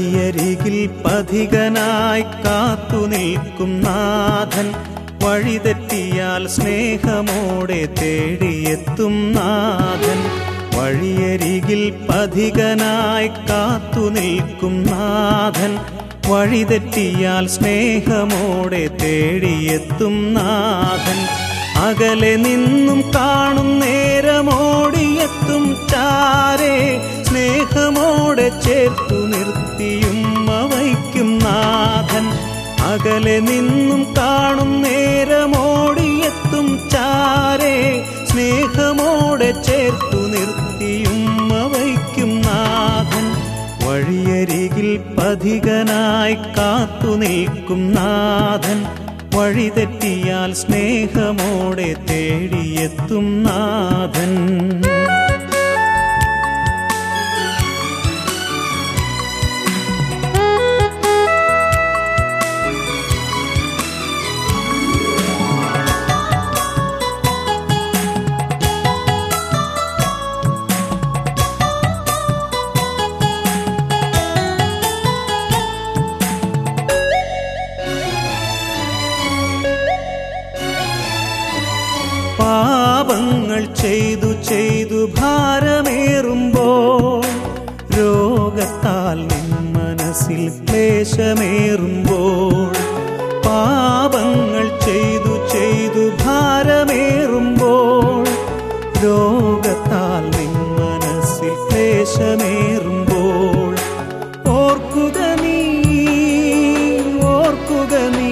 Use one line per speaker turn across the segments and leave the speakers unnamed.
വഴിയരികിൽ പഥികനായി കാത്തു നിൽക്കും നാഥൻ വഴിതെറ്റിയാൽ സ്നേഹമോടെ തേടിയെത്തും നാഥൻ വഴിയരികിൽ പഥികനായി കാത്തു നിൽക്കും നാഥൻ വഴിതെറ്റിയാൽ സ്നേഹമോടെ തേടിയെത്തും നാഥൻ അകലെ നിന്നും കാണും നേരമോടിയെത്തും ചാരേ സ്നേഹമോടെ ചേർത്തു നിർത്തിയും അവയ്ക്കും നാഥൻ അകലെ നിന്നും കാണും നേരമോടിയെത്തും ചാരേ സ്നേഹമോടെ ചേർത്തു നിർത്തിയും അവയ്ക്കും നാഥൻ വഴിയരികിൽ പഥികനായി കാത്തു നിൽക്കും നാഥൻ വഴിതെറ്റിയാൽ സ്നേഹമോടെ തേടിയെത്തും നാഥൻ പാപങ്ങൾ ചെയ്തു ചെയ്തു ഭാരമേറുമ്പോൾ രോഗത്താൽ നിൻ മനസ്സിൽ ക്ലേശമേറുമ്പോൾ പാപങ്ങൾ ചെയ്തു ചെയ്തു ഭാരമേറുമ്പോൾ രോഗത്താൽ നിൻ മനസ്സിൽ ക്ലേശമേറുമ്പോൾ ഓർക്കുക നീ ഓർക്കുക നീ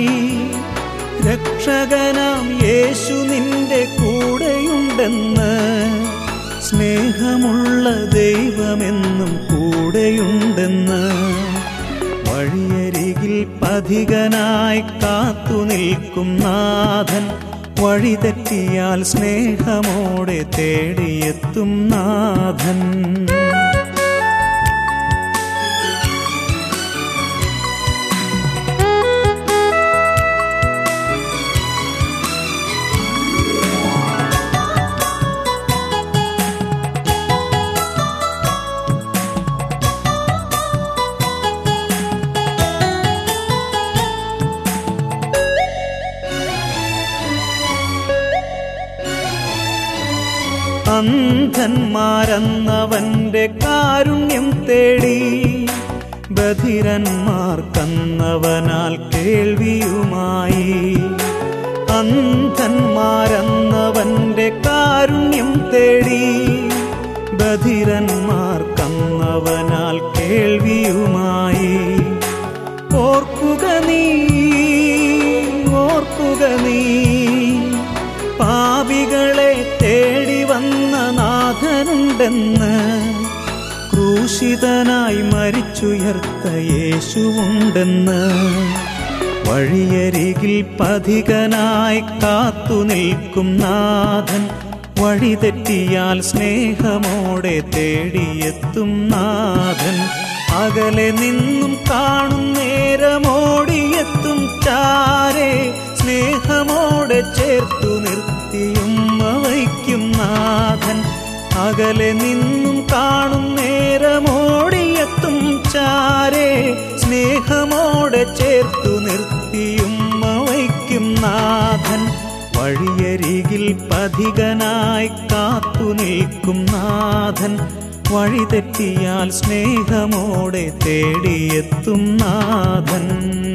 രക്ഷകനാം യേശു നിന്റെ കൂടെയുണ്ടെന്ന് സ്നേഹമുള്ള ദൈവമെന്നും കൂടെയുണ്ടെന്ന് വഴിയരികിൽ പഥികനായി കാത്തു നിൽക്കും നാഥൻ വഴിതെറ്റിയാൽ സ്നേഹമോടെ തേടിയെത്തും നാഥൻ അന്ധന്മാരെന്നവന്റെ കാരുണ്യം തേടി ബധിരന്മാർക്കന്നവനാൽ കേൾവിയുമായി അന്ധന്മാരെന്നവന്റെ കാരുണ്യം തേടി ബധിരന്മാർക്കന്നവനാൽ കേൾവിയുമായി ഓർക്കുക നീ ഓർക്കുക നീ പാപികളെ തേടി വന്ന നാഥനുണ്ടെന്ന് ക്രൂശിതനായി മരിച്ചുയർത്ത യേശുവുണ്ടെന്ന് വഴിയരികിൽ പഥികനായി കാത്തു നിൽക്കും നാഥൻ വഴിതെറ്റിയാൽ സ്നേഹമോടെ തേടിയെത്തും നാഥൻ അകലെ നിന്നും കാണും നേരമോടിയെത്തും ചാരേ സ്നേഹമോടെ ചേർത്തു നിർത്തിയും അവയ്ക്കും നാഥൻ അകലെ നിന്നും കാണും നേരമോടിയെത്തും ചാരേ സ്നേഹമോടെ ചേർത്തു നിർത്തിയും അവയ്ക്കും നാഥൻ വഴിയരികിൽ പഥികനായി കാത്തു നിൽക്കും നാഥൻ വഴിതെറ്റിയാൽ സ്നേഹമോടെ തേടിയെത്തും നാഥൻ